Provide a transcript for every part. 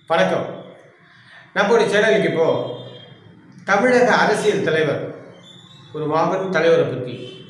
வணக்கம் நம்முடைய சேனலுக்கு இப்போ தமிழக அரசியல் தலைவர் ஒரு மாபெரும் தலைவரை பற்றி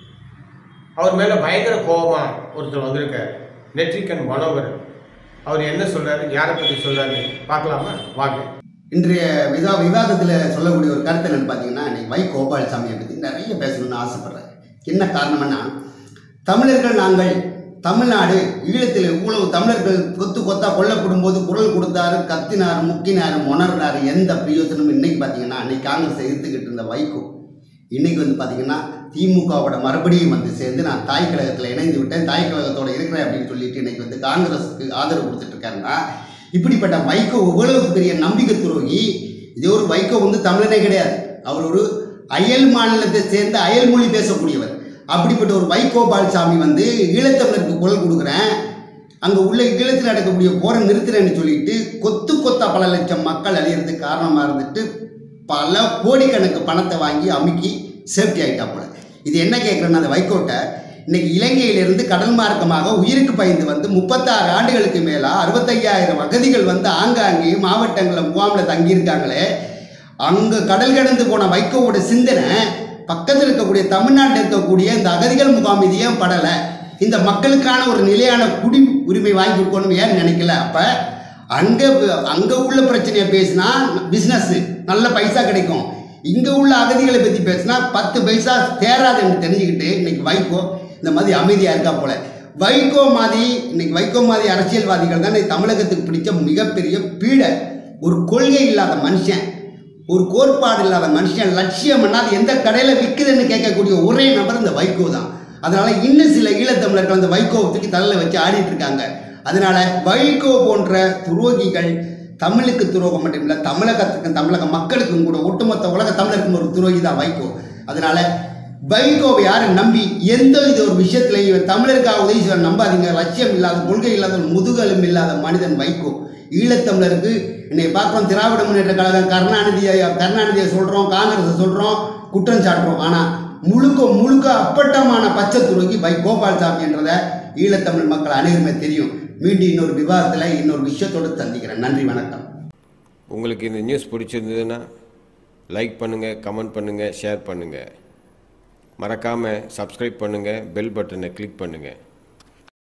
அவர் மேலே பயங்கர கோபமாக ஒருத்தர் வந்திருக்கார் நெற்றிக்கன் மனோகர் அவர் என்ன சொல்றாரு யாரை பற்றி சொல்றாரு பார்க்கலாமா வாங்க இன்றைய விதா விவாதத்தில் சொல்லக்கூடிய ஒரு கருத்து என்னன்னு பார்த்தீங்கன்னா இன்னைக்கு வை கோபாலசாமியை பற்றி நிறைய பேசணும்னு ஆசைப்படுறேன் என்ன காரணம்னா தமிழர்கள் நாங்கள் தமிழ்நாடு ஈழத்தில் இவ்வளவு தமிழர்கள் கொத்து கொத்தா கொல்லப்படும் போது குரல் கொடுத்தாரு கத்தினார் முக்கினார் உணர்னார் எந்த பிரயோஜனமும் இன்னைக்கு பார்த்தீங்கன்னா அன்னைக்கு காங்கிரஸ் எதிர்த்துக்கிட்டு இருந்த வைகோ இன்னைக்கு வந்து பார்த்தீங்கன்னா திமுகவோட மறுபடியும் வந்து சேர்ந்து நான் தாய் கழகத்தில் இணைந்து விட்டேன் தாய் கழகத்தோட இருக்கிறேன் அப்படின்னு சொல்லிட்டு இன்னைக்கு வந்து காங்கிரஸுக்கு ஆதரவு கொடுத்துட்டு இருக்காருன்னா இப்படிப்பட்ட வைகோ இவ்வளவு பெரிய நம்பிக்கை துரோகி இதே ஒரு வைகோ வந்து தமிழனே கிடையாது அவர் ஒரு அயல் மாநிலத்தை சேர்ந்த அயல் மொழி பேசக்கூடியவர் அப்படிப்பட்ட ஒரு வைகோ பால்சாமி வந்து ஈழத்தமிழருக்கு குரல் கொடுக்குறேன் அங்கே உள்ள ஈழத்தில் நடக்கக்கூடிய போரை நிறுத்துறேன்னு சொல்லிட்டு கொத்து கொத்தா பல லட்சம் மக்கள் அழியறதுக்கு காரணமாக இருந்துட்டு பல கோடிக்கணக்கு பணத்தை வாங்கி அமுக்கி சேஃப்டி ஆகிட்டா போல இது என்ன கேட்குறேன்னா அந்த வைகோட்டை இன்னைக்கு இலங்கையிலிருந்து கடல் மார்க்கமாக உயிருக்கு பயந்து வந்து முப்பத்தாறு ஆண்டுகளுக்கு மேலே அறுபத்தையாயிரம் அகதிகள் வந்து ஆங்காங்கே மாவட்டங்களில் முகாமில் தங்கியிருக்காங்களே அங்கே கடல் கடந்து போன வைகோவோட சிந்தனை பக்கத்தில் இருக்கக்கூடிய தமிழ்நாட்டில் இருக்கக்கூடிய இந்த அகதிகள் முகாம் இது ஏன் படலை இந்த மக்களுக்கான ஒரு நிலையான குடி உரிமை வாங்கி கொடுக்கணும் ஏன் நினைக்கல அப்போ அங்கே அங்கே உள்ள பிரச்சனையை பேசினா பிஸ்னஸ்ஸு நல்ல பைசா கிடைக்கும் இங்கே உள்ள அகதிகளை பற்றி பேசினா பத்து பைசா தேராதுன்னு தெரிஞ்சுக்கிட்டு இன்னைக்கு வைகோ இந்த மாதிரி அமைதியாக இருக்கா போல வைகோ மாதிரி இன்னைக்கு வைகோ மாதிரி அரசியல்வாதிகள் தான் இன்னைக்கு தமிழகத்துக்கு பிடிச்ச மிகப்பெரிய பீடை ஒரு கொள்கை இல்லாத மனுஷன் ஒரு கோட்பாடு இல்லாத மனுஷன் லட்சியம் பண்ணாது எந்த கடையில் விற்குதுன்னு கேட்கக்கூடிய ஒரே நபர் இந்த வைகோ தான் அதனால இன்னும் சில ஈழத்தமிழர்கள் அந்த வைகோவை தூக்கி தலையில் வச்சு ஆடிட்டு இருக்காங்க அதனால வைகோ போன்ற துரோகிகள் தமிழுக்கு துரோகம் மட்டும் இல்லை தமிழகத்துக்கும் தமிழக மக்களுக்கும் கூட ஒட்டுமொத்த உலக தமிழருக்கும் ஒரு துரோகி தான் வைகோ அதனால வைகோவை யாரும் நம்பி எந்த இது ஒரு விஷயத்திலையும் இவன் தமிழருக்காக உதவி செய்ய நம்பாதீங்க லட்சியம் இல்லாத கொள்கை இல்லாத ஒரு முதுகெலும்பு இல்லாத மனிதன் வைகோ ஈழத்தமிழருக்கு இன்னைக்கு பார்க்குறோம் திராவிட முன்னேற்ற கழகம் கருணாநிதியை கருணாநிதியை சொல்கிறோம் காங்கிரஸை சொல்கிறோம் குற்றம் சாட்டுறோம் ஆனால் முழுக்க முழுக்க அப்பட்டமான பச்சை துருக்கி வை கோபால்சாமி என்றதை ஈழத்தமிழ் மக்கள் அனைவருமே தெரியும் மீண்டும் இன்னொரு விவாதத்தில் இன்னொரு விஷயத்தோடு சந்திக்கிறேன் நன்றி வணக்கம் உங்களுக்கு இந்த நியூஸ் பிடிச்சிருந்ததுன்னா லைக் பண்ணுங்கள் கமெண்ட் பண்ணுங்கள் ஷேர் பண்ணுங்கள் மறக்காமல் சப்ஸ்கிரைப் பண்ணுங்கள் பெல் பட்டனை கிளிக் பண்ணுங்கள்